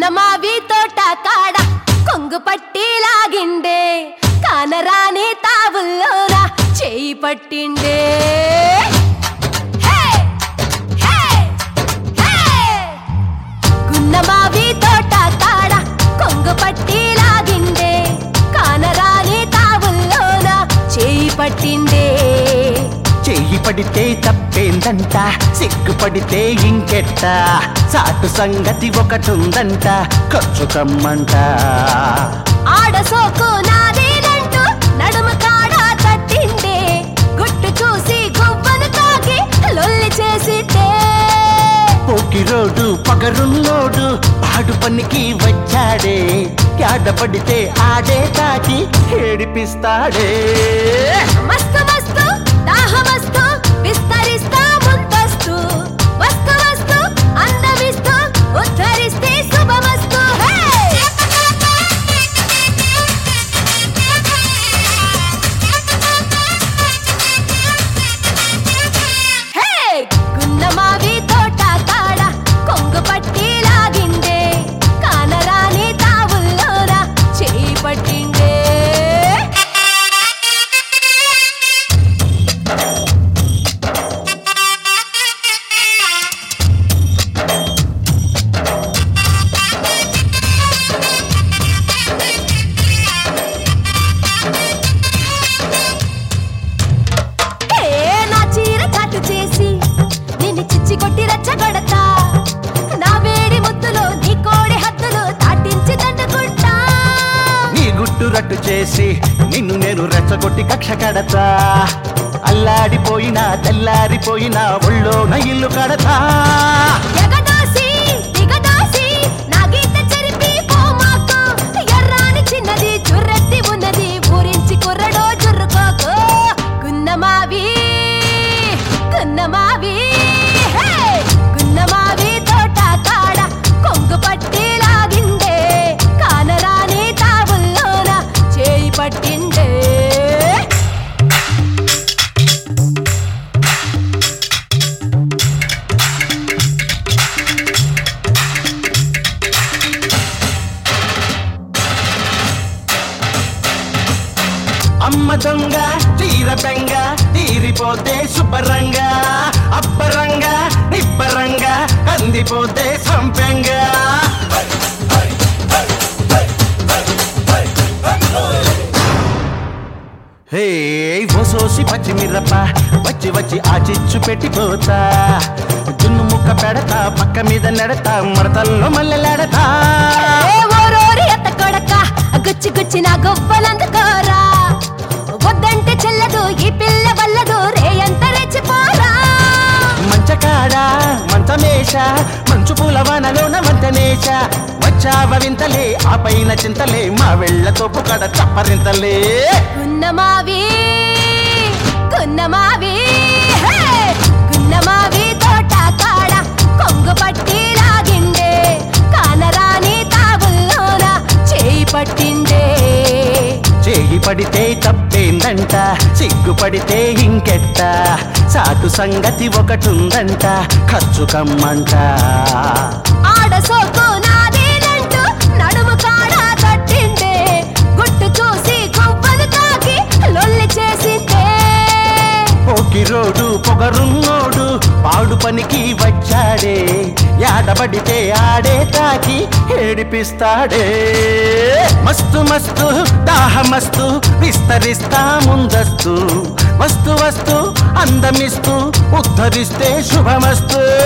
గున్నమావి తోట కాడ కొంగు పట్టి లాగిండే కానరాని తావుల్లోన చేయి పట్టిండే హే! హే! హే! గున్నమావి తోట కాడ కొంగు పట్టి లాగిండే కానరాని తావుల్లోన చేయి పట్టిండే చెయ్యి పడితే తప్పేందంట సిగ్గుపడితే ఇంకెట్ట సాటు సంగతి ఒకటుందంట ఖర్చు కమ్మంట ఆడ సోకు నాదేనంటూ నడుము కాడ తట్టిండే గుట్టు చూసి గువ్వను తాకి లొల్లి చేసితే పోకిరోడు పగరున్నోడు పాడు పనికి వచ్చాడే యాడపడితే ఆడే తాకి ఏడిపిస్తాడే మస్తు మస్తు దాహమస్తు విస్తరిస్తా ముందస్తు వస్తు వస్తు అందమిస్తూ ఉద్ధరిస్తే శుభమస్తు హే! హే! గున్నమావి తోట కాడ కొంగు పట్టి లాగిండే కానరాని తావుల్లోన చేయి పట్టిండే ఏ నా చీర చాటు చేసి నిన్ను చిచ్చి కొట్టి రెచ్చగొడతా నా వేడి ముద్దులో నీ కోడి హద్దులు దాటించి దండుకుంటా నీ గుట్టు రట్టు చేసి నిన్ను నేను రెచ్చగొట్టి కక్ష కడతా అల్లాడిపోయినా తెల్లారిపోయినా ఒళ్ళోన ఇల్లు కడతా ఎగదోసి దిగదోసి నా గీత చెరిపి పోమాకు ఎర్రాని చిన్నది చుర్రెత్తి ఉన్నది ఊరించి కుర్రడో చుర్రుకోకు గున్నమావి గున్నమావి హే! గున్నమావి తోట కాడ కొంగు పట్టి లాగిండే కానరాని తావుల్లోన చేయి పట్టిండే అమ్మ దొంగ చీర బెంగ తీరిపోతే శుభ్రంగా అబ్బరంగా నిబ్బరంగా కందిపోతే సంపెంగా హే ఓసోసి పచ్చిమిరప వచ్చి వచ్చి ఆ చిచ్చు పెట్టిపోతా జున్ను ముక్క పెడతా పక్క మీద నెడతా మడతల్లో మల్లెలెడతా ఏ ఓరోరి ఎత్త కొడక గుచ్చి గుచ్చి నా గొప్పలందుకోరా వద్దంటే చెల్లదు ఈ పిల్ల వల్లదు రే ఎంత రెచ్చిపోరా మంచకాడ మంచమేష మంచు పూల వానలోన వంతనేష వచ్చావ వింతలే ఆ పైన చింతలే మా వెళ్ళతో పుకడ చప్పరింతలే గున్నమావి గున్నమావి హే! గున్నమావి తోట కాడ కొంగు పట్టి లాగిండే కానరాని తావుల్లోన చేయి పట్టిండే చేయి పడితే తప్పేందంట సిగ్గుపడితే ఇంకెట్ట సాటు సంగతి ఒకటుందంట ఖర్చు కమ్మంట ఆడ సోకు నాదేనంటూ నడుము కాడ తట్టిండే గుట్టు చూసి గువ్వను తాకి లొల్లి చేసిందే పోకిరోడు పొగరున్నోడు పాడు పనికి వచ్చాడే యాడబడితే ఆడే తాకి ఏడిపిస్తాడే మస్తు మస్తు దాహమస్తు విస్తరిస్తా ముందస్తు వస్తు వస్తు అందమిస్తూ ఉద్ధరిస్తే శుభమస్తు